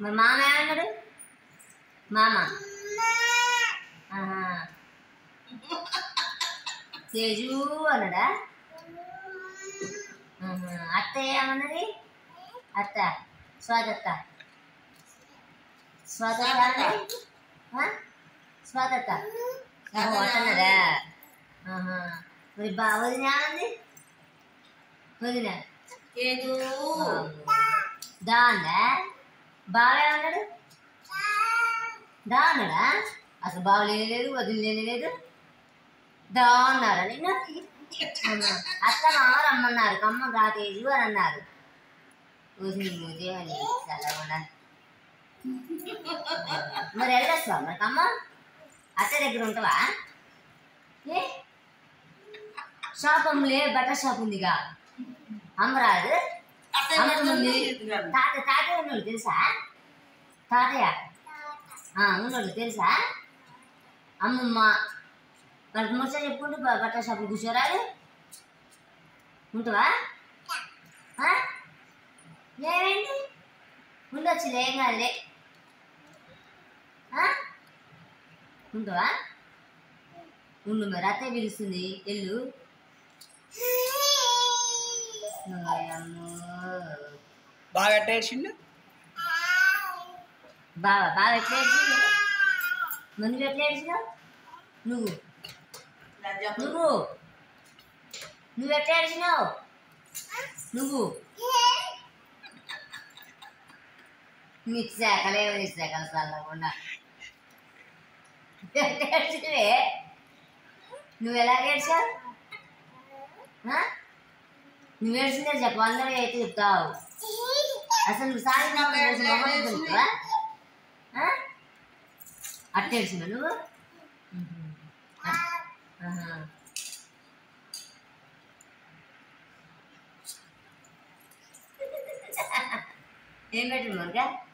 మరి మామ ఏమన్నాడు మామ ఆహా. తేజు అన్నాడా ఆహా. అత్త ఏమన్నది అత్త స్వాదత్త స్వాదత్త అన్నది? ఆ? స్వాదత్త ఓహో, అట్టన్నదా ఆహా. మరి బా వదిన ఏమంది వదిన ఏదో దాందా బాగా ఏమన్నాడు దా అన్నాడా అసలు బావ లేని లేదు వదిలి లేని లేదు దా అన్నారా నిన్న అత్త మామ రమ్మన్నారు కమ్మ రాతేజు అని అన్నారు ఊసి మూజే అని చల్లకుండా మరి వెళ్ళొస్తావా మరి కమ్మ అత్త దగ్గర ఉంటావా ఏ షాప్ అమ్ములే బట్టల షాప్ ఉందిగా అమ్మరాదు అమ్ముతుంది తాత తాతయ్య ఉన్నోళ్ళు తెలుసా తాతయ్య ఆ, ఉన్నోళ్ళు తెలుసా అమ్మమ్మ వాళ్ళకి ముచ్చట చెప్పుకుంటూ బ- బట్టల షాపులు కూర్చోరాదు ఉంటావా ఆ? ఏమైంది ఉండొచ్చులే ఏం కాదులే ఆ? ఉంటావా ఉండు మరి అత్తయ్య పిలుస్తుంది ఎల్లు ఓయమ్మో. బాగా టేర్చిండు బావా బావ ఎట్లా ఏడ్చినావు మరి నువ్వు ఎట్లా ఏడ్చినావు నువ్వు నువ్వు నువ్వు ఎట్లా ఏడ్చినావు నువ్వు నీకు శాఖలేవు నీ శాఖలు చల్లకుండా ఎట్లా ఏడ్చినవే నువ్వు ఎలా ఏడ్చావు ఆ? నువ్వు ఏడ్చిందే చెప్పు అందరూ అయితే చెప్తావు అసలు నువ్వు సాగినావు అట్టేడ్చిన నువ్వు ఆహా. ఏం పెట్టింది మనక